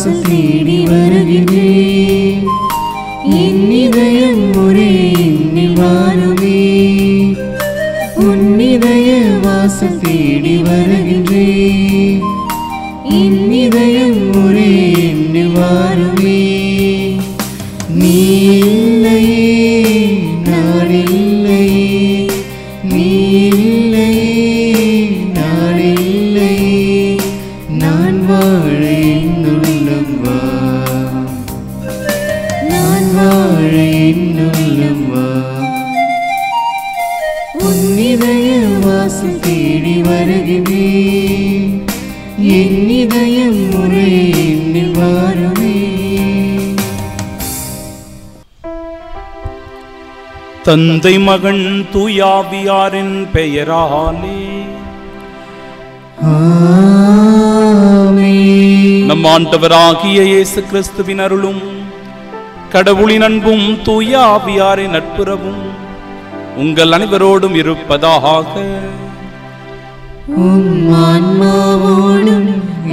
வாசல் தேடி வருகிறேன் என் இதயம் ஒரே எண்ணில் வாருமே உன் இதய வாசல் தேடி வருகின்றேன் என் இதயம் ஒரே எண்ணில் வாருமே நீ இல்லையே நான் இல்லையே நீ இல்லையே நான் இல்லையே நான் வாழ என்னுள்ளம் வா நான் வாழ என்னுள்ளம் வா உன் இதய வாசல் தேடி வருகிறேன் என் இதயம் முறை எண்ணில் வாருமே தந்தை மகன் தூயாவியாரின் பெயராலே ஆமென். நம் ஆண்டவராகிய இயேசு கிறிஸ்துவின் அருளும் கடவுளின் அன்பும் தூயாவியாரின் நட்புறவும் உங்கள் அனைவரோடும் இருப்பதாக உம் ஆன்மாவோடும்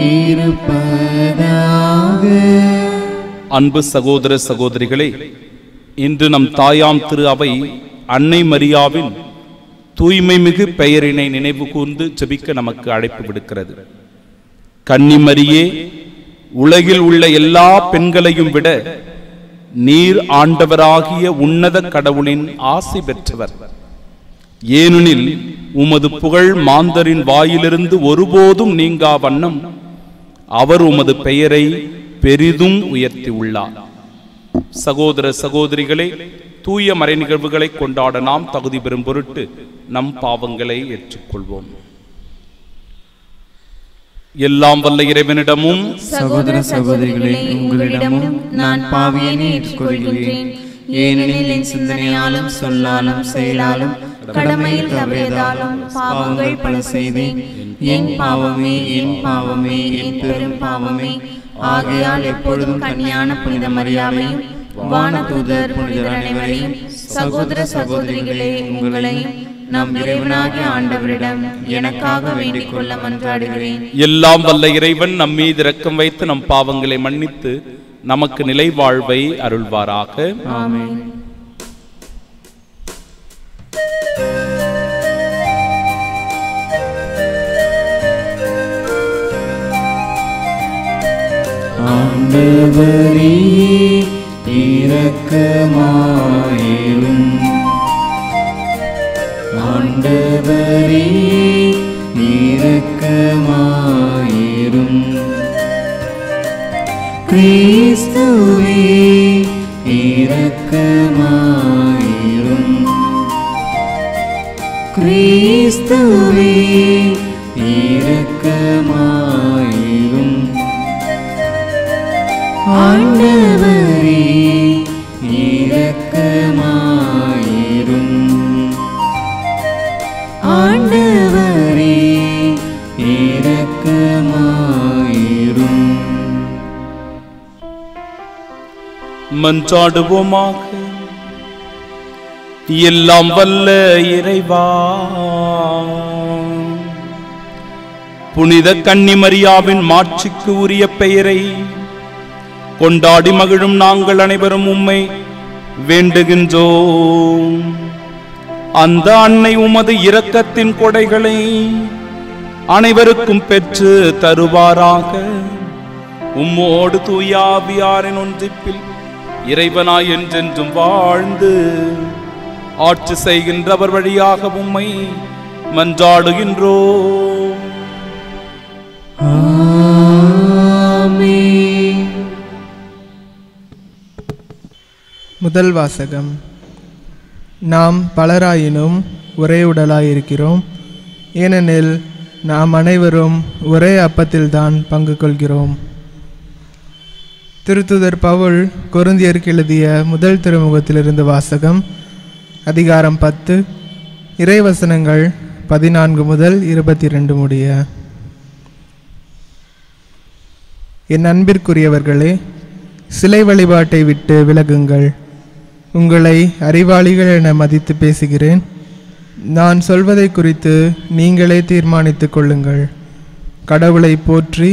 இருப்பதாக அன்பு சகோதர சகோதரிகளே இன்று நம் தாயாம் திரு அவை அன்னை மரியாவின் தூய்மை மிகு பெயரினை நினைவு கூர்ந்து ஜெபிக்க நமக்கு அழைப்பு விடுக்கிறது கன்னி மரியே உலகில் உள்ள எல்லா பெண்களையும் விட நீர் ஆண்டவராகிய உன்னத கடவுளின் ஆசி பெற்றவர் ஏனெனில் உமது புகழ் மாந்தரின் வாயிலிருந்து ஒருபோதும் நீங்கா வண்ணம் அவர் உமது பெயரை பெரிதும் உயர்த்தி உள்ளார் சகோதர சகோதரிகளே தூய மறை நிகழ்வுகளை கொண்டாட நாம் தகுதி பெறும் பொருட்டு நம் பாவங்களை ஏற்றுக்கொள்வோம் எல்லாம் வல்ல இறைவனிடமும் சகோதர சகோதரிகளே உங்களிடமும் நான் பாவியனை ஏற்றுக்கொள்கின்றேன் ஏனெனில் என் சிந்தனையாலும் சொல்லாலும் செயலாலும் கடமையில் தவறியதாலும் பாவங்கள் பல செய்தேன் என் பாவமே என் பாவமே என் பெரும் பாவமே ஆகையால் எப்பொழுதும் கன்னியான புனித மரியாதையும் வானதூதர் புனிதர் அனைவரையும் சகோதர சகோதரிகளே உங்களையும் நம் இறைவனாகிய ஆண்டவரிடம் எனக்காக வேண்டிக் கொள்ள மன்றாடுகிறேன் எல்லாம் வல்ல இறைவன் நம் மீது இரக்கம் வைத்து நம் பாவங்களை மன்னித்து நமக்கு நிலை வாழ்வை அருள்வாராக ஆமென் ஆண்டவரே இரக்கமாயிரும் ஆண்டவரே இரக்கமாயிரும் கிறிஸ்துவே இரக்கமாயிரும் கிறிஸ்துவே இரக்கமாயிரும் ஆண்டவரே இரக்கமாயிரும் ஆண்டவரே இரக்கமாயிரும் மன்றாடுவோமாக எல்லாம் வல்ல இறைவா புனித கன்னிமரியாவின் மாட்சிக்கு உரிய பெயரை கொண்டாடி மகிழும் நாங்கள் அனைவரும் உம்மை வேண்டுகின்றோம் அந்த அன்னை உமது இரக்கத்தின் கொடைகளை அனைவருக்கும் பெற்று தருவாராக உம்மோடு தூயாவியாரின் ஒன்றிப்பில் இறைவனாய் என்றென்றும் வாழ்ந்து ஆட்சி செய்கின்றவர் வழியாக உம்மை மன்றாடுகின்றோம் ஆமென் முதல் வாசகம் நாம் பலராயினும் ஒரே உடலாயிருக்கிறோம் ஏனெனில் நாம் அனைவரும் ஒரே அப்பத்தில்தான் பங்கு கொள்கிறோம் திருத்துதர் பவுல் கொருந்தியருக்கு எழுதிய முதல் திருமுகத்திலிருந்து வாசகம் அதிகாரம் பத்து இறைவசனங்கள் பதினான்கு முதல் இருபத்தி ரெண்டு முடிய என் அன்பிற்குரியவர்களே சிலை வழிபாட்டை விட்டு விலகுங்கள் உங்களை அறிவாளிகள் என மதித்து பேசுகிறேன் நான் சொல்வதை குறித்து நீங்களே தீர்மானித்துக் கொள்ளுங்கள் கடவுளை போற்றி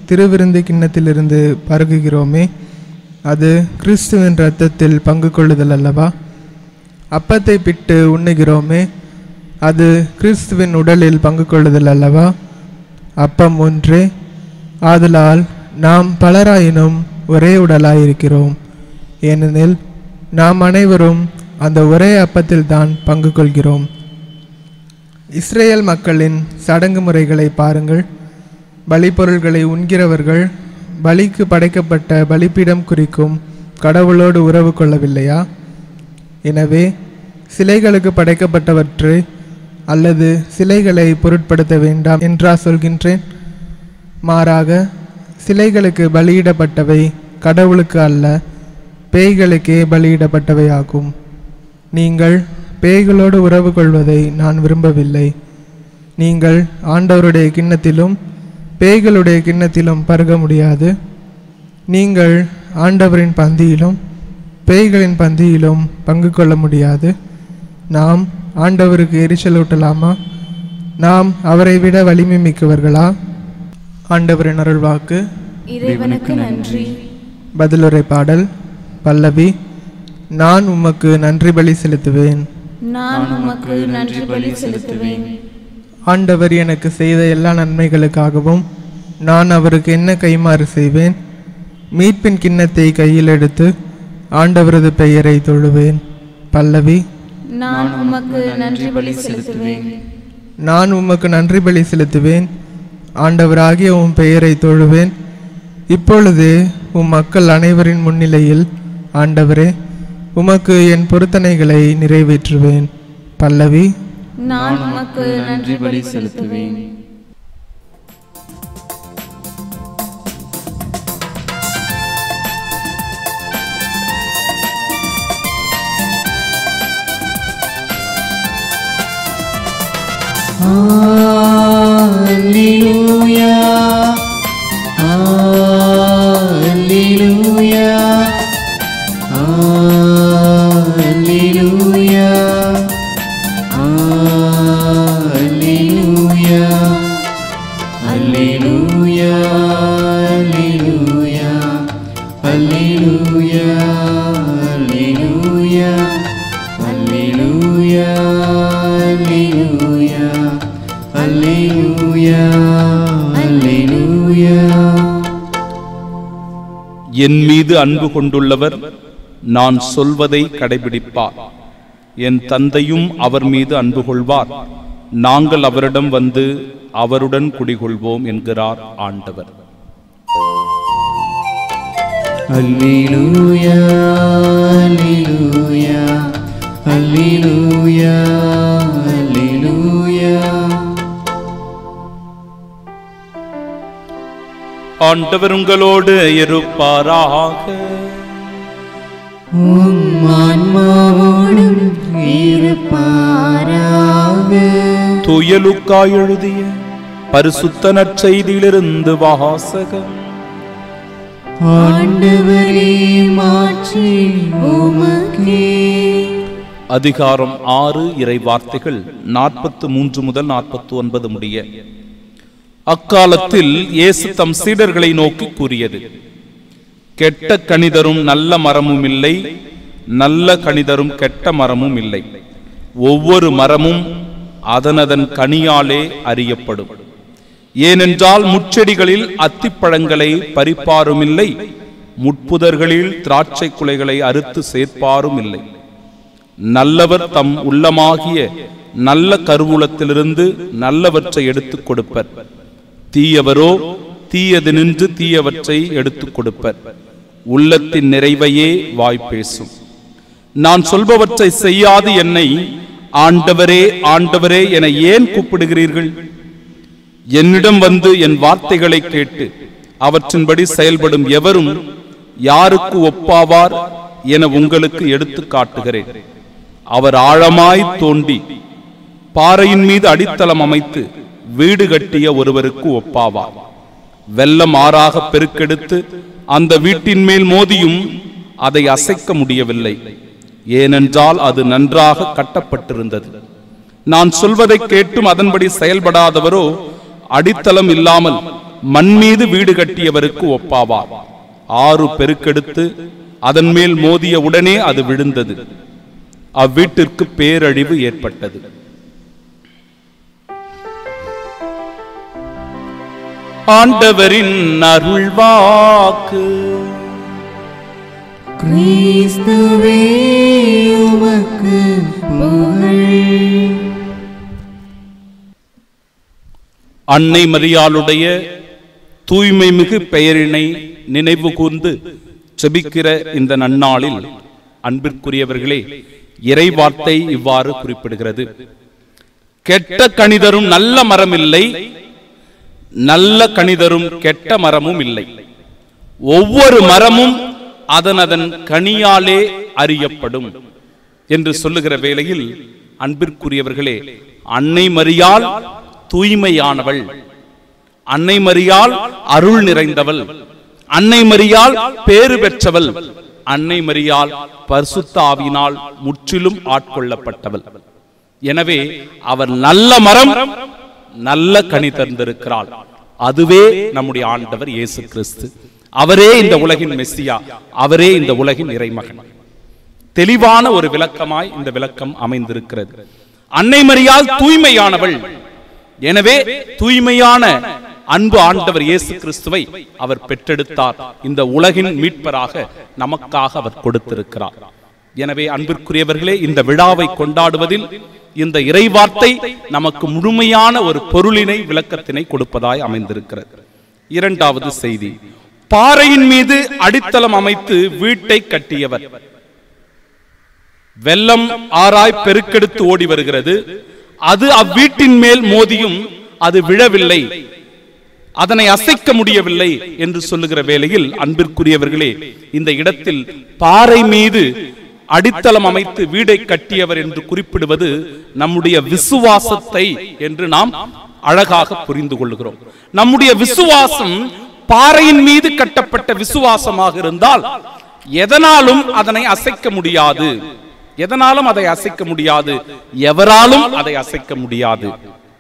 திருவிருந்து கிண்ணத்திலிருந்து பருகுகிறோமே அது கிறிஸ்துவின் இரத்தத்தில் பங்கு கொள்ளுதல் அல்லவா அப்பத்தை பிட்டு உண்ணுகிறோமே அது கிறிஸ்துவின் உடலில் பங்கு கொள்ளுதல் அல்லவா அப்பம் ஒன்றே ஆதலால் நாம் பலராயினும் ஒரே உடலாயிருக்கிறோம் ஏனெனில் நாம் அனைவரும் அந்த ஒரே அப்பத்தில் தான் பங்கு கொள்கிறோம் இஸ்ரேல் மக்களின் சடங்கு முறைகளை பாருங்கள் பலிப்பொருள்களை உண்கிறவர்கள் பலிக்கு படைக்கப்பட்ட பலிப்பீடம் குறிக்கும் கடவுளோடு உறவு கொள்ளவில்லையா எனவே சிலைகளுக்கு படைக்கப்பட்டவற்றை அல்லது சிலைகளை பொருட்படுத்த வேண்டாம் என்றா சொல்கின்றேன் மாறாக சிலைகளுக்கு பலியிடப்பட்டவை கடவுளுக்கு அல்ல பேய்களுக்கே பலியிடப்பட்டவை ஆகும் நீங்கள் பேய்களோடு உறவு கொள்வதை நான் விரும்பவில்லை நீங்கள் ஆண்டவருடைய கிண்ணத்திலும் பேய்களுடைய கிண்ணத்திலும் பருக முடியாது நீங்கள் ஆண்டவரின் பந்தியிலும் பேய்களின் பந்தியிலும் பங்கு கொள்ள முடியாது நாம் ஆண்டவருக்கு எரிச்சலூட்டலாமா நாம் அவரை விட வலிமை மிக்கவர்களா ஆண்டவரின் அருள்வாக்கு இறைவனுக்கு நன்றி பதிலுரை பாடல் பல்லவி நான் உமக்கு நன்றி பலி செலுத்துவேன் நான் உமக்கு நன்றி பலி செலுத்துவேன் ஆண்டவர் எனக்கு செய்த எல்லா நன்மைகளுக்காகவும் நான் அவருக்கு என்ன கைமாறு செய்வேன் மீட்பின் கிண்ணத்தை கையில் எடுத்து ஆண்டவரது பெயரை தொழுவேன் பல்லவி நான் உமக்கு நன்றி பலி செலுத்துவேன் நான் உமக்கு நன்றி பலி செலுத்துவேன் ஆண்டவராகிய உம் பெயரை தொழுவேன் இப்பொழுது உம் மக்கள் அனைவரின் முன்னிலையில் ஆண்டவரே உமக்கு என் பொருத்தனைகளை நிறைவேற்றுவேன் பல்லவி நான் உமக்கு நன்றி பலி செலுத்துவேன் Hallelujah. Hallelujah. Hallelujah. Hallelujah. Hallelujah. Hallelujah. Hallelujah. Hallelujah. Hallelujah. Hallelujah. Hallelujah. Hallelujah. என் மீது அன்பு கொண்டுள்ளவர் நான் சொல்வதை கடைபிடிப்பார் என் தந்தையும் அவர் மீது அன்பு கொள்வார் நாங்கள் அவரிடம் வந்து அவருடன் குடிகொள்வோம் என்கிறார் ஆண்டவர் Hallelujah, hallelujah, hallelujah, hallelujah. ஆண்டவர் உங்களோடு இருப்பாராக உம் ஆன்மாவோடும் இருப்பாராக துயலுக்கா எழுதிய பரிசுத்த நற்செய்தியிலிருந்து வாசகம் ஆண்டவரே மாற்றி உமக்கே அதிகாரம் ஆறு இறை வார்த்தைகள் நாற்பத்து மூன்று முதல் நாற்பத்து ஒன்பது முடிய அக்காலத்தில் இயேசு தம் சீடர்களை நோக்கி கூறியது கெட்ட கணிதரும் நல்ல மரமும் இல்லை நல்ல கணிதரும் கெட்ட மரமும் இல்லை ஒவ்வொரு மரமும் அதனதன் கனியாலே அறியப்படும் ஏனென்றால் முச்செடிகளில் அத்திப்பழங்களை பறிப்பாரும் இல்லை முட்புதர்களில் திராட்சை குலைகளை அறுத்து சேர்ப்பாரும் இல்லை நல்லவர் தம் உள்ளமாகிய நல்ல கருவூலத்திலிருந்து நல்லவற்றை எடுத்துக் கொடுப்பர் தீயவரோ தீயது நின்று தீயவற்றை எடுத்துக் கொடுப்பர் உள்ளத்தின் நிறைவையே வாய் பேசும் நான் சொல்பவற்றை செய்யாது என்னை ஆண்டவரே ஆண்டவரே என ஏன் கூப்பிடுகிறீர்கள் என்னிடம் வந்து என் வார்த்தைகளை கேட்டு அவற்றின்படி செயல்படும் எவரும் யாருக்கு ஒப்பாவார் என உங்களுக்கு எடுத்து காட்டுகிறேன் அவர் ஆழமாய் தோண்டி பாறையின் மீது அடித்தளம் அமைத்து வீடு கட்டிய ஒருவருக்கு ஒப்பாவார் வெள்ளம் ஆறாக பெருக்கெடுத்து அந்த வீட்டின் மேல் மோதியும் அதை அசைக்க முடியவில்லை ஏனென்றால் அது நன்றாக கட்டப்பட்டிருந்தது நான் சொல்வதை கேட்டும் அதன்படி செயல்படாதவரோ அடித்தளம் இல்லாமல் மண் மீது வீடு கட்டியவருக்கு ஒப்பாவார் ஆறு பெருக்கெடுத்து அதன் மேல் மோதிய உடனே அது விழுந்தது அவ்வீட்டிற்கு பேரழிவு ஏற்பட்டது ஆண்டவரின் அருள்வாக்கு கிறிஸ்துவே உமக்கு புகழ் அன்னை மரியாளுடைய தூய்மை மிகு பெயரினை நினைவு கூர்ந்து செபிக்கிற இந்த நன்னாளில் அன்பிற்குரியவர்களே இறைவார்த்தை இவ்வாறு குறிப்பிடுகிறது கெட்ட கணிதரும் நல்ல மரம் இல்லை நல்ல கணிதரும் கெட்ட மரமும் இல்லை ஒவ்வொரு மரமும் அதன் அதன் கனியாலே அறியப்படும் என்று சொல்லுகிற வேளையில் அன்பிற்குரியவர்களே அன்னை மரியாள் தூய்மையானவள் அன்னை மரியாள் அருள் நிறைந்தவள் அன்னை மரியாள் பேறு பெற்றவள் அன்னை மரியாள் பரிசுத்த ஆவியினால் முற்றிலும் ஆட்கொள்ளப்பட்டவள் எனவே அவர் நல்ல மரம் நல்ல கனி தந்திருக்கிறாள் அதுவே நம்முடைய ஆண்டவர் இயேசு கிறிஸ்து அவரே இந்த உலகின் மெஸ்ஸியா அவரே இந்த உலகின் இறைமகன் தெளிவான ஒரு விளக்கமாய் இந்த விளக்கம் அமைந்திருக்கிறது அன்னை மரியாள் தூய்மையானவள் எனவே தூய்மையான அன்பு ஆண்டவர் இயேசு கிறிஸ்துவை அவர் பெற்றெடுத்தார் இந்த உலகின் மீட்பராக நமக்காக அவர் கொடுத்திருக்கிறார் எனவே அன்பிற்குரியவர்களே இந்த விழாவை கொண்டாடுவதில் இந்த இறைவார்த்தை நமக்கு முழுமையான ஒரு பொருளினை விளக்கத்தினை கொடுப்பதாய் அமைந்திருக்கிறது இரண்டாவது செய்தி பாறையின் மீது அடித்தளம் அமைத்து வீட்டை கட்டியவர் வெள்ளம் ஆராய் பெருக்கெடுத்து ஓடி வருகிறது அது அவ்வீட்டின் மேல் மோதியும் அது விழவில்லை அதனை அசைக்க முடியவில்லை என்று சொல்லுகிற வேளையில் அன்பிற்குரியவர்களே இந்த இடத்தில் பாறை மீது அடித்தளம் அமைத்து வீடை கட்டியவர் என்று குறிப்பிடுவது நம்முடைய விசுவாசத்தை என்று நாம் அழகாக புரிந்து கொள்கிறோம் நம்முடைய விசுவாசம் பாறையின் மீது கட்டப்பட்ட விசுவாசமாக இருந்தால் எதனாலும் அதனை அசைக்க முடியாது எதனாலும் அதை அசைக்க முடியாது எவராலும் அதை அசைக்க முடியாது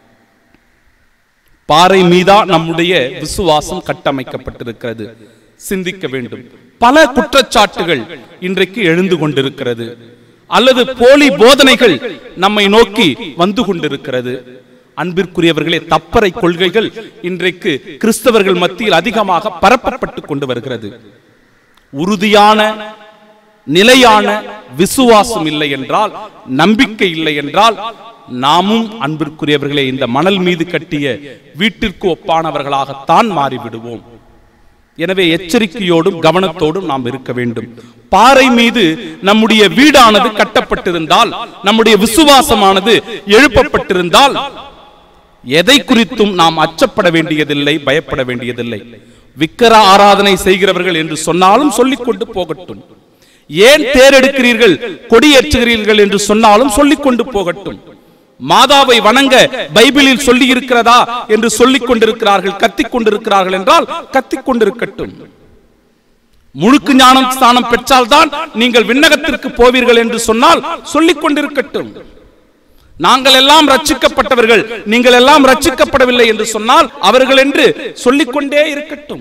பாறை மீதா நம்முடைய விசுவாசம் கட்டமைக்கப்பட்டிருக்கிறது சிந்திக்க வேண்டும் பல குற்றச்சாட்டுகள் இன்றைக்கு எழுந்து கொண்டிருக்கிறது அல்லது போலி போதனைகள் நம்மை நோக்கி வந்து கொண்டிருக்கிறது அன்பிற்குரியவர்களே தப்பறை கொள்கைகள் இன்றைக்கு கிறிஸ்தவர்கள் மத்தியில் அதிகமாக பரப்பப்பட்டு கொண்டு வருகிறது உறுதியான நிலையான விசுவாசம் இல்லை என்றால் நம்பிக்கை இல்லை என்றால் நாமும் அன்பிற்குரியவர்களே இந்த மணல் மீது கட்டிய வீட்டிற்கு ஒப்பானவர்களாகத்தான் மாறிவிடுவோம் எனவே எச்சரிக்கையோடும் கவனத்தோடும் நாம் இருக்க வேண்டும் பாறை மீது நம்முடைய வீடானது கட்டப்பட்டிருந்தால் நம்முடைய விசுவாசமானது எழுப்பப்பட்டிருந்தால் எதை குறித்தும் நாம் அச்சப்பட வேண்டியதில்லை பயப்பட வேண்டியதில்லை விக்கிர ஆராதனை செய்கிறவர்கள் என்று சொன்னாலும் சொல்லிக் கொண்டு போகட்டும் ஏன் தேரெடுக்கிறீர்கள் கொடியேற்றுகிறீர்கள் என்று சொன்னாலும் சொல்லிக் கொண்டு போகட்டும் மாதாவை வணங்க பைபிளில் சொல்லி இருக்கிறதா என்று சொல்லிக் கொண்டிருக்கிறார்கள் கத்திக் கொண்டிருக்கிறார்கள் என்றால் கத்திக் கொண்டிருக்கட்டும் முழுக்கு ஞானம் ஸ்தானம் பெற்றால்தான் நீங்கள் விண்ணகத்திற்கு போவீர்கள் என்று சொன்னால் சொல்லிக் கொண்டிருக்கட்டும் நாங்கள் எல்லாம் ரட்சிக்கப்பட்டவர்கள் நீங்கள் எல்லாம் ரட்சிக்கப்படவில்லை என்று சொன்னால் அவர்கள் என்று சொல்லிக்கொண்டே இருக்கட்டும்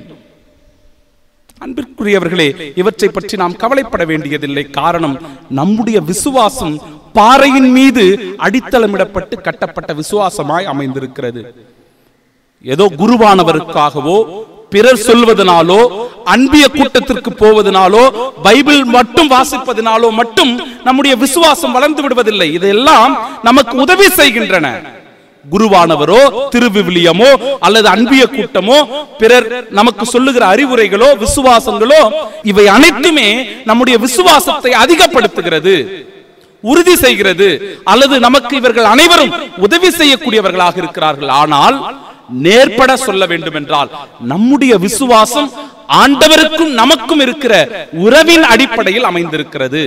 அன்பிற்குரியவர்களே இவற்றை பற்றி நாம் கவலைப்பட வேண்டியதில்லை காரணம் நம்முடைய விசுவாசம் பாறையின் மீது அடித்தளமிடப்பட்டு கட்டப்பட்ட விசுவாசமாய் அமைந்திருக்கிறது ஏதோ குருவானவருக்காகவோ பிறர் சொல்வதனாலோ அன்பிய கூட்டத்திற்கு போவதனாலோ பைபிள் மட்டும் வாசிப்பதனாலோ மட்டும் நம்முடைய விசுவாசம் வளர்ந்து விடுவதில்லை இதெல்லாம் நமக்கு உதவி செய்கின்றன குருவானவரோ திருவிவிலியமோ அல்லது அன்பிய கூட்டமோ பிறர் நமக்கு சொல்லுகிற அறிவுரைகளோ விசுவாசங்களோ இவை அனைத்துமே நம்முடைய விசுவாசத்தை அதிகப்படுத்துகிறது உறுதி செய்கிறது அல்லது நமக்கு இவர்கள் அனைவரும் உதவி செய்யக்கூடியவர்களாக இருக்கிறார்கள் ஆனால் நேர்பட சொல்ல வேண்டும் என்றால் நம்முடைய விசுவாசம் ஆண்டவருக்கும் நமக்கும் இருக்கிற உறவின் அடிப்படையில் அமைந்திருக்கிறது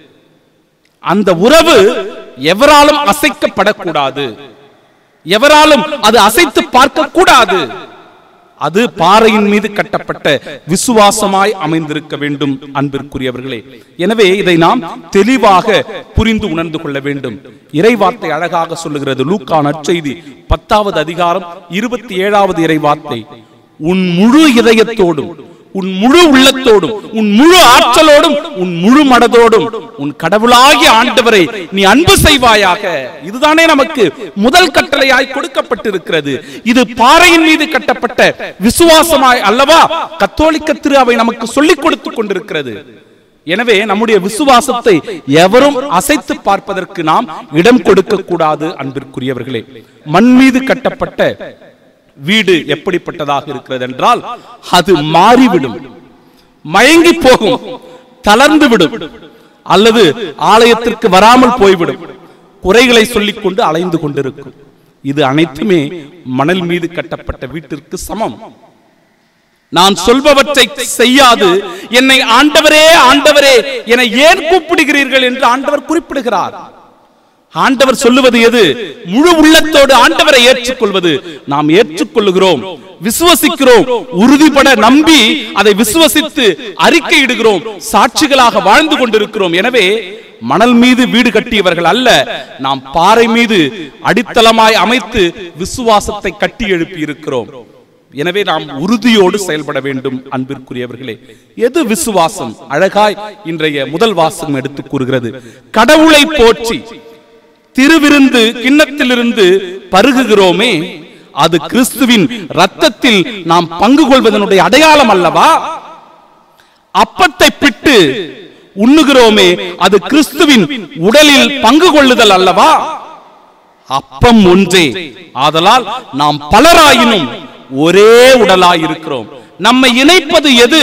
அந்த உறவு எவராலும் அசைக்கப்படக்கூடாது எவராலும் அது அசைத்து பார்க்க கூடாது அது பாறையின் மீது கட்டப்பட்ட விசுவாசமாய் அமைந்திருக்க வேண்டும் அன்பிற்குரியவர்களே எனவே இதை நாம் தெளிவாக புரிந்து உணர்ந்து கொள்ள வேண்டும் இறைவார்த்தை அழகாக சொல்லுகிறது லூக்கா நற்செய்தி பத்தாவது அதிகாரம் இருபத்தி ஏழாவது இறைவார்த்தை உன் முழு இதயத்தோடும் உன் முழு உள்ளத்தோடும் உன் முழு ஆற்றலோடும் உன் முழு மனதோடும் உன் கடவுளாகிய ஆண்டவரை நீ அன்பு செய்வாயாக இதுதானே நமக்கு முதல் கட்டளையாய் கொடுக்கப்பட்டிருக்கிறது இது பாறையின் மீது கட்டப்பட்ட விசுவாசமாய் அல்லவா கத்தோலிக்க திரு அவை நமக்கு சொல்லிக் கொடுத்துக் கொண்டிருக்கிறது எனவே நம்முடைய விசுவாசத்தை எவரும் அசைத்து பார்ப்பதற்கு நாம் இடம் கொடுக்க கூடாது அன்பிற்குரியவர்களே மண் மீது கட்டப்பட்ட வீடு எப்படிப்பட்டதாக இருக்கிறது என்றால் அது மாறிவிடும் மயங்கி போகும் தளர்ந்து விடும் அல்லது ஆலயத்திற்கு வராமல் போய்விடும் குறைகளை சொல்லிக் கொண்டு அலைந்து கொண்டிருக்கும் இது அனைத்துமே மணல் மீது கட்டப்பட்ட வீட்டிற்கு சமம் நான் சொல்பவற்றை செய்யாது என்னை ஆண்டவரே ஆண்டவரே என ஏன் கூப்பிடுகிறீர்கள் என்று ஆண்டவர் குறிப்பிடுகிறார் ஆண்டவர் சொல்லுவது எது முழு உள்ளத்தோடு ஆண்டவரை ஏற்றுக்கொள்வது நாம் ஏற்றுக்கொள்ளுகிறோம் விசுவசிக்கிறோம் உறுதிபட நம்பி அதை விசுவசித்து அறிக்கையிடுகிறோம் சாட்சிகளாக வாழ்ந்து கொண்டிருக்கிறோம் எனவே மணல் மீது வீடு கட்டியவர்கள் அல்ல நாம் பாறை மீது அடித்தளமாய் அமைத்து விசுவாசத்தை கட்டி எழுப்பி இருக்கிறோம் எனவே நாம் உறுதியோடு செயல்பட வேண்டும் அன்பிற்குரியவர்களே எது விசுவாசம் அழகாய் இன்றைய முதல் வாசகம் எடுத்து கூறுகிறது கடவுளை போற்றி திருவிருந்து கிண்ணத்திலிருந்து பருகுகிறோமே அது கிறிஸ்துவின் ரத்தத்தில் நாம் பங்கு கொள்வதனுடைய அடையாளம் அல்லவா அப்பத்தை பிட்டு உண்ணுகிறோமே அது கிறிஸ்துவின் உடலில் பங்கு கொள்ளுதல் அல்லவா அப்பம் ஒன்றே ஆதலால் நாம் பலராயினும் ஒரே உடலாய் இருக்கிறோம் நம்மை இணைப்பது எது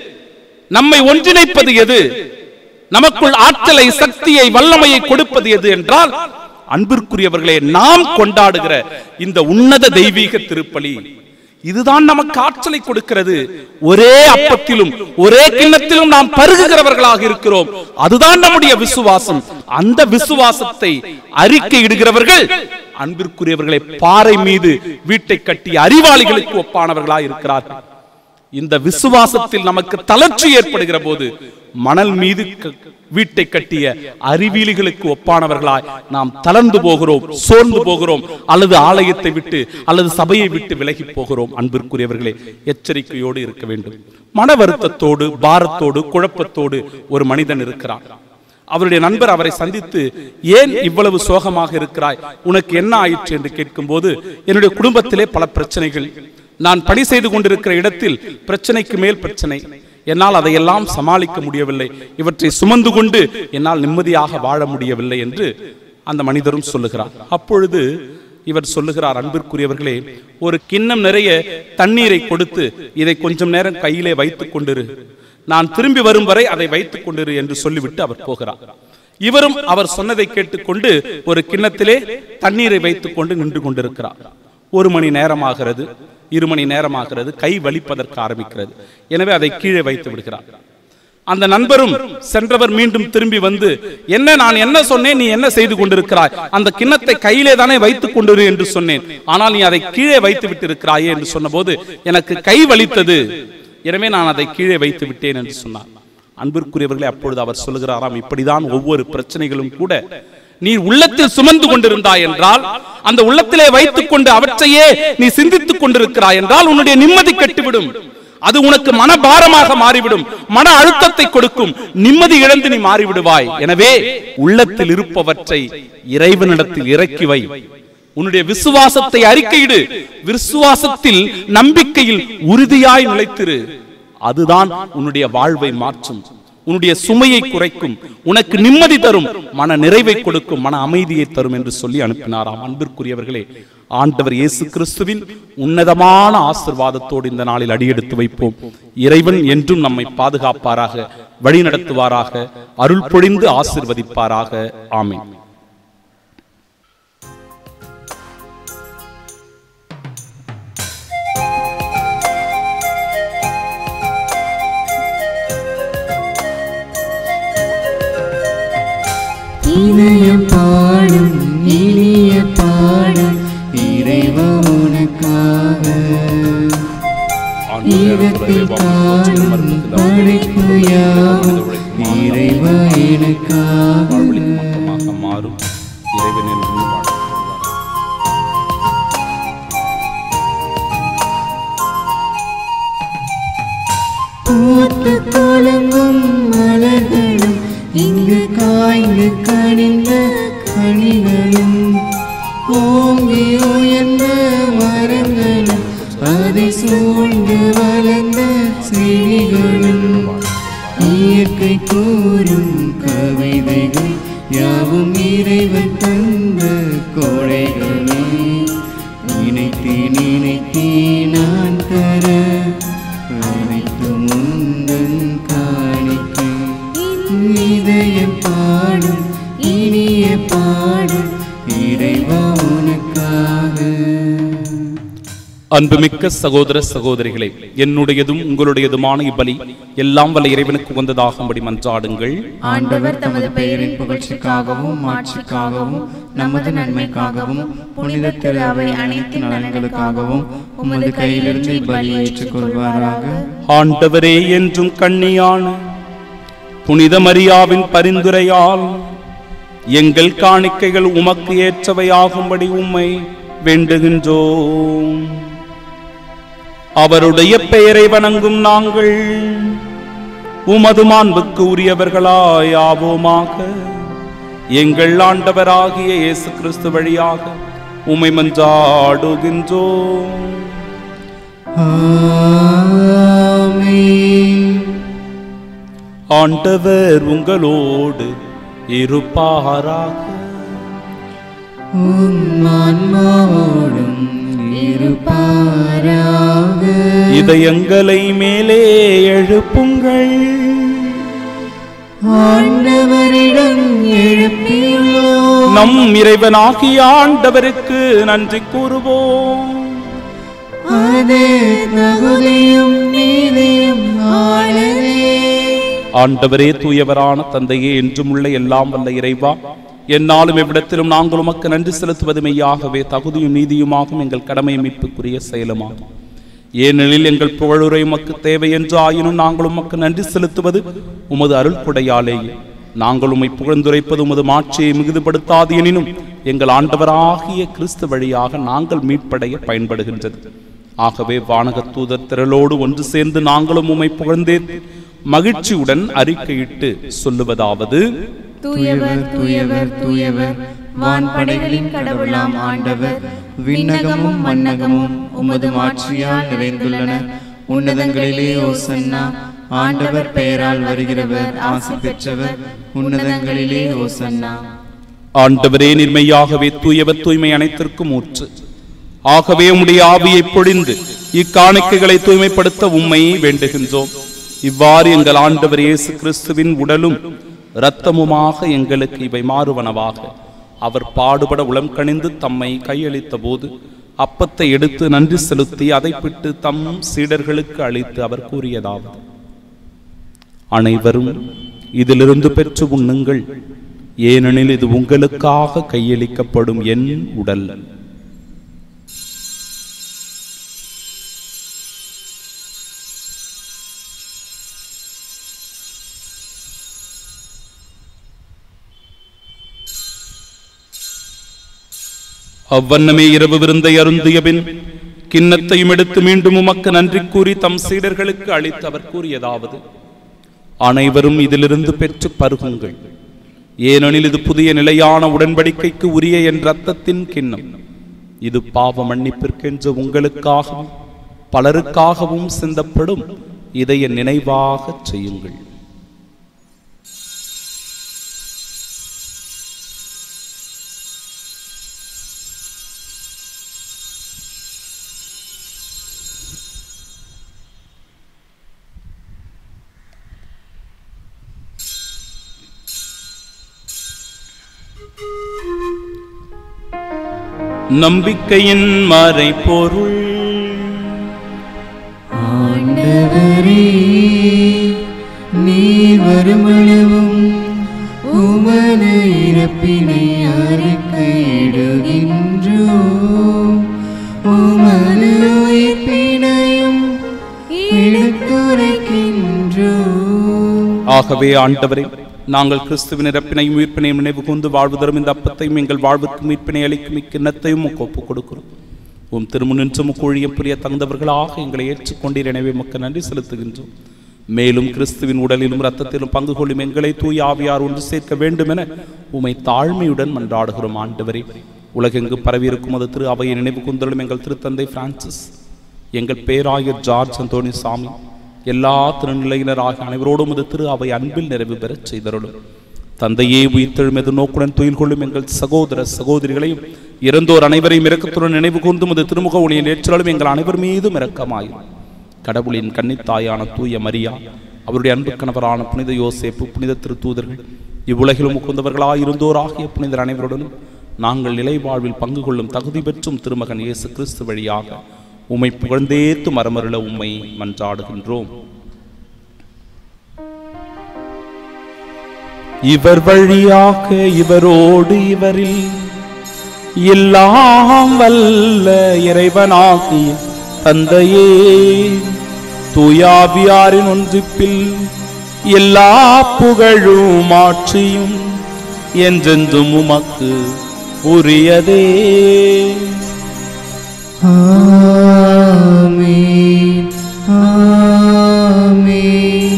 நம்மை ஒன்றிணைப்பது எது நமக்குள் ஆற்றலை சக்தியை வல்லமையை கொடுப்பது எது என்றால் அன்பிற்குரியவர்களே நாம் கொண்டாடுகிற இந்த உன்னத தெய்வீக திருப்பலி இதுதான் நமக்கு ஆற்றலை கொடுக்கிறது ஒரே அப்பத்திலும் ஒரே கிண்ணத்திலும் நாம் பருகுகிறவர்களாக இருக்கிறோம் அதுதான் நம்முடைய விசுவாசம் அந்த விசுவாசத்தை அறிக்கை இடுகிறவர்கள் அன்பிற்குரியவர்களை பாறை மீது வீட்டை கட்டி அறிவாளிகளுக்கு ஒப்பானவர்களாக இருக்கிறார்கள் இந்த விசுவாசத்தில் நமக்கு தளர்ச்சி ஏற்படுகிற போது மணல் மீது க- வீட்டை கட்டிய அறிவியலிகளுக்கு ஒப்பானவர்களாய் நாம் தளர்ந்து போகிறோம் சோர்ந்து போகிறோம் அல்லது ஆலயத்தை விட்டு அல்லது சபையை விட்டு விலகி போகிறோம் அன்பிற்குரியவர்களே எச்சரிக்கையோடு இருக்க வேண்டும் மன வருத்தத்தோடு பாரத்தோடு குழப்பத்தோடு ஒரு மனிதன் இருக்கிறான் அவருடைய நண்பர் அவரை சந்தித்து ஏன் இவ்வளவு சோகமாக இருக்கிறாய் உனக்கு என்ன ஆயிற்று என்று கேட்கும்போது என்னுடைய குடும்பத்திலே பல பிரச்சனைகள் நான் பணி செய்து கொண்டிருக்கிற இடத்தில் பிரச்சனைக்கு மேல் பிரச்சனை என்னால் அதையெல்லாம் சமாளிக்க முடியவில்லை இவற்றை சுமந்து கொண்டு என்னால் நிம்மதியாக வாழ முடியவில்லை என்று அந்த மனிதரும் சொல்லுகிறார் அப்பொழுது இவர் சொல்லுகிறார் அன்பிற்குரியவர்களே ஒரு கிண்ணம் நிறைய தண்ணீரை கொடுத்து இதை கொஞ்சம் நேரம் கையிலே வைத்துக் கொண்டிரு நான் திரும்பி வரும் வரை அதை வைத்துக் கொண்டிரு என்று சொல்லிவிட்டு அவர் போகிறார் இவரும் அவர் சொன்னதை கேட்டுக்கொண்டு ஒரு கிண்ணத்திலே தண்ணீரை வைத்துக் கொண்டு நின்று கொண்டிருக்கிறார் ஒரு மணி நேரமாகிறது இரு மணி நேரமாகிறது கை வலிப்பதற்கு ஆரம்பிக்கிறது எனவே அதை கீழே வைத்து விடுகிறார் அந்த நண்பரும் சென்றவர் மீண்டும் திரும்பி வந்து என்ன நான் என்ன சொன்னேன் நீ என்ன செய்து கொண்டிருக்கிறாய் அந்த கிண்ணத்தை கையிலே தானே வைத்துக் கொண்டிரு என்று சொன்னேன் ஆனால் நீ அதை கீழே வைத்து விட்டிருக்கிறாயே என்று சொன்னபோது எனக்கு கை வலித்தது எனவே நான் அதை கீழே வைத்து விட்டேன் என்று சொன்னார் அன்பிற்குரியவர்களே அப்பொழுது அவர் சொல்லுகிறாராம் இப்படிதான் ஒவ்வொரு பிரச்சனைகளும் கூட நீ உள்ளத்தில் சுமந்து கொண்டிருந்தாய் என்றால் அந்த உள்ளத்திலே வைத்துக் கொண்டு அவற்றையே நீ சிந்தித்துக் கொண்டிருக்கிறாய் என்றால் உன்னுடைய நிம்மதி கெட்டுவிடும் அது உனக்கு மனபாரமாக மாறிவிடும் மன அழுத்தத்தை கொடுக்கும் நிம்மதி இழந்து நீ மாறிவிடுவாய் எனவே உள்ளத்தில் இருப்பவற்றை இறைவனிடத்தில் இறக்கி வை உன்னுடைய விசுவாசத்தை அறிக்கையிடு விசுவாசத்தில் நம்பிக்கையில் உறுதியாய் நிலைத்திரு அதுதான் உன்னுடைய வாழ்வை மாற்றும் உன்னுடைய சுமையை குறைக்கும் உனக்கு நிம்மதி தரும் மன நிறைவை கொடுக்கும் மன அமைதியை தரும் என்று சொல்லி அனுப்பினாராம் அன்பிற்குரியவர்களே ஆண்டவர் இயேசு கிறிஸ்துவின் உன்னதமான ஆசிர்வாதத்தோடு இந்த நாளில் அடியெடுத்து வைப்போம் இறைவன் என்றும் நம்மை பாதுகாப்பாராக வழி நடத்துவாராக அருள் பொழிந்து ஆசிர்வதிப்பாராக ஆமென் இணையம் பாடும் இனிய பாடும் இறைவா உனக்காக ஈகத்தில் காணும் படைப்பு யாவும் இறைவா எனக்காக வாழ்வழிக்கு மக்கமாக மாறும் இறைவன் என்று வாழ்த்துகிறார். பூத்து குலுங்கும் மலர்களும் இங்கு காய்ந்து கனிந்த கனிகளும் ஓங்கி உயர்ந்த மரங்களும் அதை சூழ்ந்து வளர்ந்த செடிகளும் இயற்கை கூறும் கவிதைகள் யாவும் இறைவன் தந்த கோடைகளே நினைத்து நினைத்தே நான் தர அனைத்து முந்தன் காணிக்கை இதயம் பாடும் இனிய பாடும் இறைவா உனக்காக அன்புமிக்க சகோதர சகோதரிகளே என்னுடையதும் உங்களுடையதுமான இப்பலி எல்லாம் வல்ல இறைவனுக்கு வந்ததாகும்படி மன்றாடுங்கள் ஆண்டவர் தமது பெயரின் புகழ்ச்சிக்காகவும் மாட்சிக்காகவும் நமது நன்மைக்காகவும் புனித திரு அவை அனைத்து நலன்களுக்காகவும் உமது கையிலிருந்து இப்பலி ஏற்றுக்கொள்வாராக ஆண்டவரே என்றும் கண்ணியான புனித மரியாவின் பரிந்துரையால் எங்கள் காணிக்கைகள் உமக்கு ஏற்றவையாகும்படி உம்மை வேண்டுகின்றோம் அவருடைய பெயரை வணங்கும் நாங்கள் உமது மாண்புக்கு உரியவர்களாய் ஆவோமாக எங்கள் ஆண்டவராகிய இயேசு கிறிஸ்து வழியாக உம்மை மன்றாடுகின்றோம் ஆமென் ஆண்டவர் உங்களோடு இருப்பாராக உம் ஆன்மாவோடும் இருப்பாராக இதயங்களை மேலே எழுப்புங்கள் ஆண்டவரிடம் எழுப்பியுள்ளோம் நம் இறைவனாகிய ஆண்டவருக்கு நன்றி கூறுவோம் அது தகுதியும் நீதியும் ஆளவே ஆண்டவரே தூயவரான தந்தையே என்றும் உள்ள எல்லாம் வல்ல இறைவா என்னாலும் எவ்விடத்திலும் நாங்கள் உமக்கு நன்றி செலுத்துவது மெய்யாகவே தகுதியும் நீதியுமாகும் எங்கள் கடமை மீட்புக்குரிய செயலுமாகும் ஏனெனில் எங்கள் புகழுரை உமக்கு தேவை என்று ஆயினும் நாங்கள் உமக்கு நன்றி செலுத்துவது உமது அருள் கொடையாலேயே நாங்கள் உம்மை புகழ்ந்துரைப்பது உமது மாட்சியை மிகுதுபடுத்தாது எனினும் எங்கள் ஆண்டவராகிய கிறிஸ்து வழியாக நாங்கள் மீட்படைய பயன்படுகின்றது ஆகவே வானக தூதர் திரளோடு ஒன்று சேர்ந்து நாங்களும் உம்மை புகழ்ந்தே மகிழ்ச்சியுடன் அறிக்கையிட்டு சொல்லுவதாவது தூயவர் தூயவர் தூயவர் வான்படைகளின் கடவுளாம் ஆண்டவர் விண்ணகமும் மண்ணகமும் உமது மாட்சியால் நிறைந்துள்ளன உன்னதங்களிலே ஓசன்னா ஆண்டவர் பெயரால் வருகிறவர் ஆசி பெற்றவர் உன்னதங்களிலே ஓசன்னா ஆண்டவரே நிர்மையாகவே தூயவர் தூய்மை அனைத்திற்கும் ஊற்று ஆகவே உம்முடைய ஆவியை பொழிந்து இக்காணிக்கைகளை தூய்மைப்படுத்த உம்மை வேண்டுகின்றோம் இவ்வாறு எங்கள் ஆண்டவர் இயேசு கிறிஸ்துவின் உடலும் இரத்தமுமாக எங்களுக்கு இவை மாறுவனவாக அவர் பாடுபட உளம் கணிந்து தம்மை கையளித்த போது அப்பத்தை எடுத்து நன்றி செலுத்தி அதை பிட்டு தம் சீடர்களுக்கு அளித்து அவர் கூறியதாவது அனைவரும் இதிலிருந்து பெற்று உண்ணுங்கள் ஏனெனில் இது உங்களுக்காக கையளிக்கப்படும் என் உடல் அவ்வண்ணமே இரவு விருந்தை அருந்திய பின் கிண்ணத்தையும் எடுத்து மீண்டும் உமக்கு நன்றி கூறி தம் சீடர்களுக்கு அளித்து அவர் கூறியதாவது அனைவரும் இதிலிருந்து பெற்று பருகுங்கள் ஏனெனில் இது புதிய நிலையான உடன்படிக்கைக்கு உரிய என் ரத்தத்தின் கிண்ணம் இது பாவ மன்னிப்பிற்கென்று உங்களுக்காகவும் பலருக்காகவும் சிந்தப்படும் இதை என் நினைவாகச் செய்யுங்கள் நம்பிக்கையின் மறைபொருள் ஆண்டவரே நீர் வருமளவும் உமது இறப்பினை அறிக்கையிடுகின்றோம் உமது உயிர்ப்பினையும் எடுத்துரைக்கின்றோம் ஆகவே ஆண்டவரே நாங்கள் கிறிஸ்துவின் இறப்பினையும் உயிர்ப்பினையும் நினைவு கூர்ந்து வாழ்வு தரும் இந்த அப்பத்தையும் எங்கள் வாழ்வுக்கு மீட்பினை அளிக்கும் இக்கிண்ணத்தையும் உமக்கு ஒப்புக் கொடுக்கிறோம் உம் திருமுன்னின்று முக்கொழியம் புரிய தகுந்தவர்களாக எங்களை ஏற்றுக்கொண்டீர் எனவே உமக்கு நன்றி செலுத்துகின்றோம் மேலும் கிறிஸ்துவின் உடலிலும் இரத்தத்திலும் பங்கு கொள்ளும் எங்களை தூய் ஆவியார் ஒன்று சேர்க்க வேண்டுமென உமை தாழ்மையுடன் மன்றாடுகிறோம் ஆண்டவரே உலகெங்கு பரவியிருக்கும் அது திரு அவையை நினைவு கூந்தலும் எங்கள் திருத்தந்தை பிரான்சிஸ் எங்கள் பேராயர் ஜார்ஜ் அந்தோணி சாமி எல்லா திருநிலையினராக அனைவரோடும் அது திரு அவை அன்பில் நிறைவு பெறச் செய்தருளும் தந்தையே உயிர்த்தெழும் எது நோக்குடன் துயில் கொள்ளும் எங்கள் சகோதர சகோதரிகளையும் இறந்தோர் அனைவரையும் இரக்கத்துடன் நினைவு கூர்ந்தும் அது திருமுக ஒளியில் ஏற்றாலும் எங்கள் அனைவர் மீதும் இரக்கமாயும் கடவுளின் கன்னித்தாயான தூய மரியா அவருடைய அன்பு கணவரான புனித யோசேப்பு புனித திருத்தூதர்கள் இவ்வுலகிலும் முகுந்தவர்களாய் இருந்தோராகிய புனிதர் அனைவருடனும் நாங்கள் நிலை வாழ்வில் பங்கு கொள்ளும் தகுதி பெற்றும் திருமகன் இயேசு கிறிஸ்து வழியாக உம்மை புகழ்ந்தேத்து மரமருள உம்மை மன்றாடுகின்றோம் இவர் வழியாக இவரோடு இவரில் எல்லாம் வல்ல இறைவனாகிய தந்தையே தூயாவியாரின் ஒன்றிப்பில் எல்லா புகழும் ஆட்சியும் என்றென்றும் உமக்கு உரியதே ஆமென் ஆமென்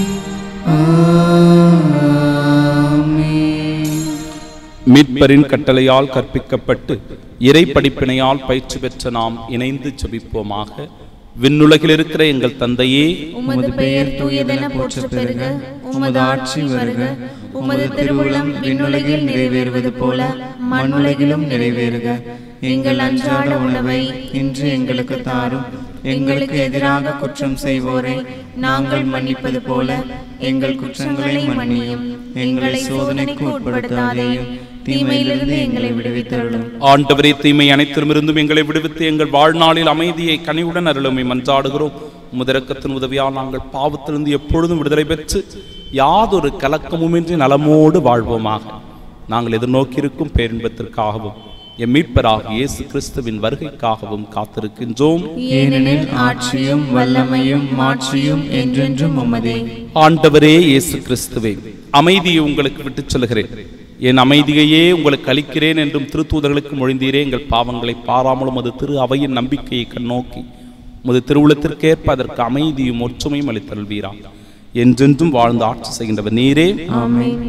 ஆமென் மீட்பரின் கட்டளையால் கற்பிக்கப்பட்டு இறை படிப்பினையால் பயிற்சி பெற்ற நாம் இணைந்து ஜெபிப்போமாக விண்ணுலகில் இருக்கிற எங்கள் தந்தையே உமது பெயர் தூயதென போற்றப் பெறுக உமது ஆட்சி வருக உமது திருவுளம் விண்ணுலகில் நிறைவேறுவது போல மண்ணுலகிலும் நிறைவேறுக எங்கள் அன்றாட உணவை இன்று எங்களுக்கு தாரும் எங்களுக்கு எதிராக குற்றம் செய்வோரை நாங்கள் மன்னிப்பது போல எங்கள் குற்றங்களை மன்னியும் எங்களை சோதனைக்கு உட்படுத்தாதேயும் தீமையிலிருந்து எங்களை விடுவித்தருளும் ஆண்டவரே தீமை அனைத்திலுமிருந்தும் எங்களை விடுவித்து எங்கள் வாழ்நாளில் அமைதியை கனிவுடன் அருளுமை மன்றாடுகிறோம் முதரக்கத்தின் உதவியால் நாங்கள் பாவத்திலிருந்து எப்பொழுதும் விடுதலை பெற்று யாதொரு கலக்கமுமின்றி நலமோடு வாழ்வோமாக நாங்கள் எதிர்நோக்கியிருக்கும் பேரின்பத்திற்காகவும் எம் மீட்பராக இயேசு கிறிஸ்துவின் வருகைக்காகவும் காத்திருக்கின்றோம் ஏனெனில் ஆட்சியும் வல்லமையும் மாட்சியும் என்றென்றும் உமதே ஆண்டவரே இயேசு கிறிஸ்துவே அமைதியை உங்களுக்கு விட்டுச் செல்கிறேன் என் அமைதியையே உங்களுக்கு அளிக்கிறேன் என்றும் திருத்தூதர்களுக்கு மொழிந்தீரே எங்கள் பாவங்களை பாராமலும் அது திரு அவையின் நம்பிக்கையை கண்ணோக்கி உமது திருவுளத்திற்கேற்ப அதற்கு அமைதியும் ஒற்றுமையும் அளித்தருள்வீரா என்றென்றும் வாழ்ந்து ஆட்சி செய்கின்றவர் நீரே ஆமென்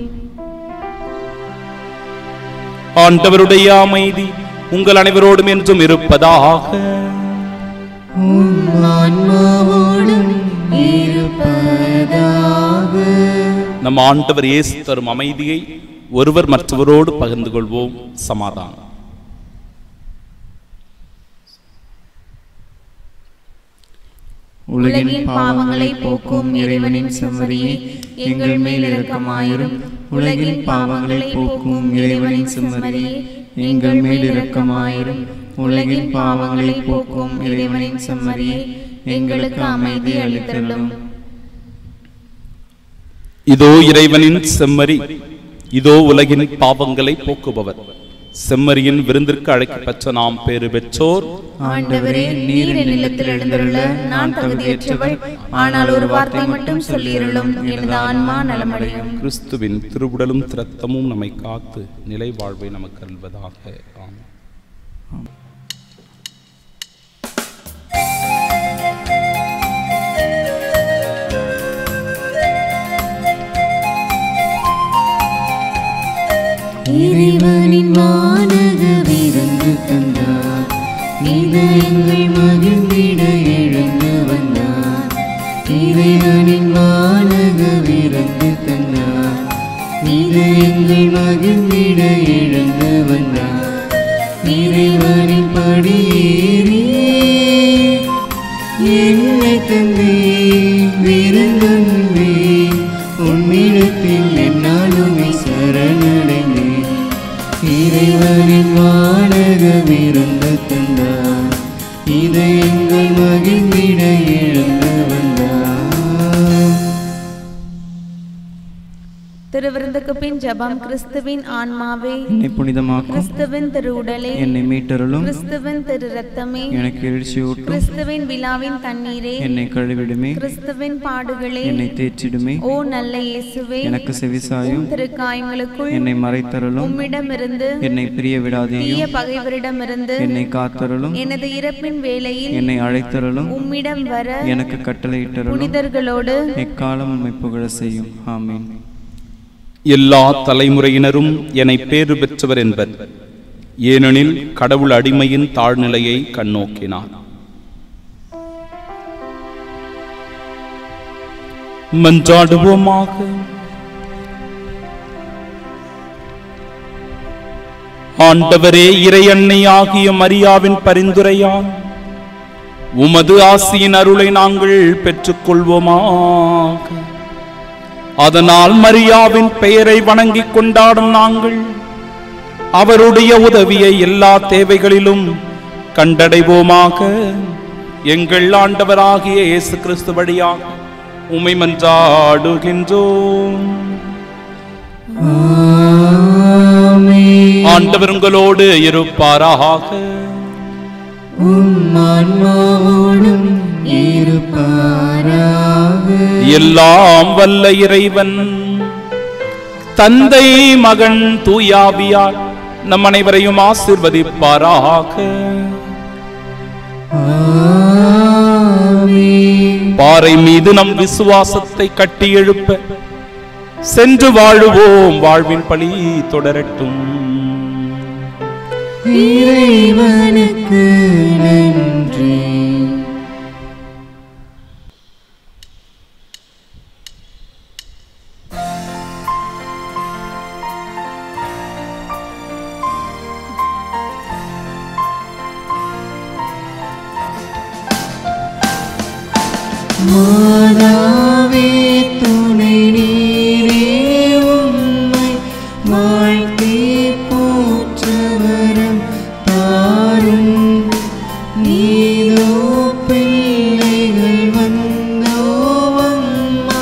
ஆண்டவருடைய அமைதி உங்கள் அனைவரோடும் என்றும் இருப்பதாக உம் ஆன்மாவோடும் இருப்பதாக நம் ஆண்டவர் இயேசு தரும் அமைதியை ஒருவர் மற்றவரோடு பகிர்ந்து கொள்வோம் சமாதானம் உலகின் பாவங்களை போக்கும் இறைவனின் செம்மறியே எங்கள் மேல் இரக்கமாயிரும் உலகின் பாவங்களை போக்கும் இறைவனின் செம்மறியே எங்கள் மேல் இரக்கமாயிரும் உலகின் பாவங்களை போக்கும் இறைவனின் செம்மறியே எங்களுக்கு அமைதி அளித்தருளும் இதோ இறைவனின் செம்மறி இதோ உலகின் பாவங்களை போக்குபவர் செம்மறியின் விருந்திற்கு அழைக்கப்பெற்ற நாம் பேறு பெற்றோர் ஆண்டவரே நீர் என் இல்லத்தில் எழுந்துள்ள நான் தகுதியற்றவள் ஆனால் ஒரு வார்த்தை மட்டும் சொல்லியிருளும் எனது ஆன்மா நலமடையும் கிறிஸ்துவின் திருவுடலும் திரத்தமும் நம்மை காத்து நிலை வாழ்வை நமக்கு அல்வதாக ஆமென் இறைவனின் வானக விருந்து தந்தார் இதயங்கள் மகிழ்ந்திட எழுந்து வந்தார் இறைவனின் வானக விருந்து தந்தார் இதயங்கள் மகிழ்ந்திட எழுந்து வந்தார் இறைவனின் படியேறி என்னை தந்தே விருந்தன்பே உன்னிடத்தில் என்னாலுமே சரணடைந்தேன் இறைவனின் வானக விருந்து தந்தார் இதயங்கள் மகிழ்ந்திட எழுந்து வந்தார் திருவிருந்துக்கு பின் ஜெபம் கிறிஸ்துவின் ஆன்மாவே என்னை புனிதமாக்கும் கிறிஸ்துவின் திரு உடலே என்னை மீட்டருளும் கிறிஸ்துவின் திரு ரத்தமே எனக்கு எழுச்சியூட்டும் கிறிஸ்துவின் விழாவின் தண்ணீரே என்னை கழுவிடுமே கிறிஸ்துவின் பாடுகளே என்னை தேற்றிடுமே ஓ நல்ல இயேசுவே எனக்கு செவிசாயும் திருக்காயங்களுக்குள் என்னை மறைத்தருளும் உம்மிடமிருந்து என்னை பிரிய விடாதேயும் தீய பகைவரிடமிருந்து என்னை காத்தருளும் எனது இறப்பின் வேளையில் என்னை அழைத்தருளும் உம்மிடம் வர எனக்கு கட்டளையிட்டருளும் புனிதர்களோடு எக்காலம் உம்மை புகழ செய்யும் ஆமீன் எல்லா தலைமுறையினரும் என்னை பேறு பெற்றவர் என்பர் ஏனெனில் கடவுள் அடிமையின் தாழ்நிலையை கண்ணோக்கினார் மன்றாடுவோமாக ஆண்டவரே இறையன்னை ஆகிய மரியாவின் பரிந்துரையால் உமது ஆசியின் அருளை நாங்கள் பெற்றுக்கொள்வோமாக அதனால் மரியாவின் பெயரை வணங்கிக் கொண்டாடும் நாங்கள் அவருடைய உதவியை எல்லா தேவைகளிலும் கண்டடைவோமாக எங்கள் ஆண்டவராகிய இயேசு கிறிஸ்து வழியாக உமை மன்றாடுகின்றோம் ஆண்டவர் உங்களோடு இருப்பாராக உம்மான்மாவோடும் இருப்பாராக எல்லாம் வல்ல இறைவன் தந்தை மகன் தூயாவியார் நம் அனைவரையும் ஆசிர்வதிப்பாராக ஆமென். பாறை மீது நம் விசுவாசத்தை கட்டி எழுப்ப சென்று வாழுவோம் வாழ்வின் பழி தொடரட்டும் இறைவனுக்கு நன்றி மாதாவே துணை நீரே உம்மை வாழ்த்தி போற்றவரம் தாரும் நீதோ பிள்ளைகள் வந்தோ அம்மா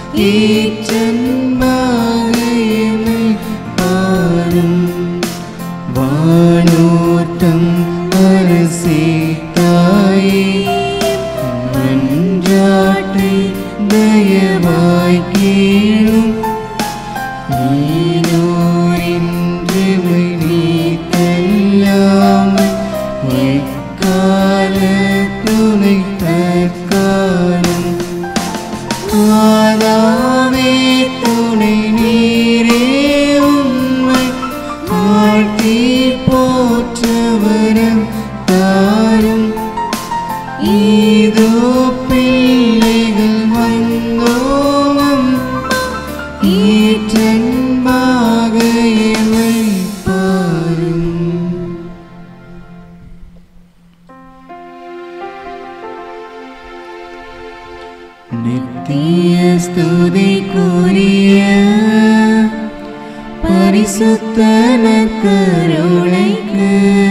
ஏற்றன்பாக எம்மை பாரும் வானோட்டம் அரசே தாயே மன்றாட்டை தயவாய் கேளும் நீனோ இன்றுமை நீ தள்ளாமல் எக்கால துணை தற்காலம் மாதாவே துணை நீரே உம்மை வாழ்த்தி போற்றவரம் தாரும் இதோ பிள்ளைகள் வந்தோம் ஈற்றன்பாக எமை பாரும் நித்திய ஸ்துதிக்குரிய பரிசுத்தன கருணைக்கு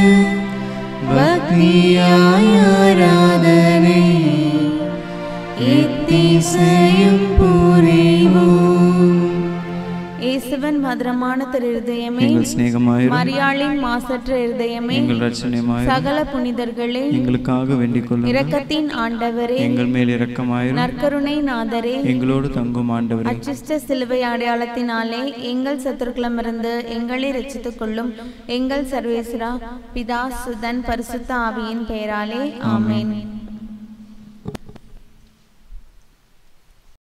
பக்தியாய் ஆராதனை எத்திசையும் புரிவோம் இயேசுவின் மதுரமான திரு இருதயமே எங்கள் சிநேகமாயிரும் மரியாளின் மாசற்ற இருதயமே எங்கள் ரட்சணியமாயிரும் சகல புனிதர்களே எங்களுக்காக வேண்டிக் கொள்ளும் இரக்கத்தின் ஆண்டவரே எங்கள் மேல் இரக்கமாயிரும் நற்கருணை நாதரே எங்களோடு தங்கும் ஆண்டவரே அச்சிஷ்ட சிலுவை அடையாளத்தினாலே எங்கள் சத்துருக்களமிருந்து எங்களை ரட்சித்துக் கொள்ளும் எங்கள் சர்வேஸ்வரா பிதா சுதன் பரிசுத்த ஆவியின் பெயராலே ஆமென்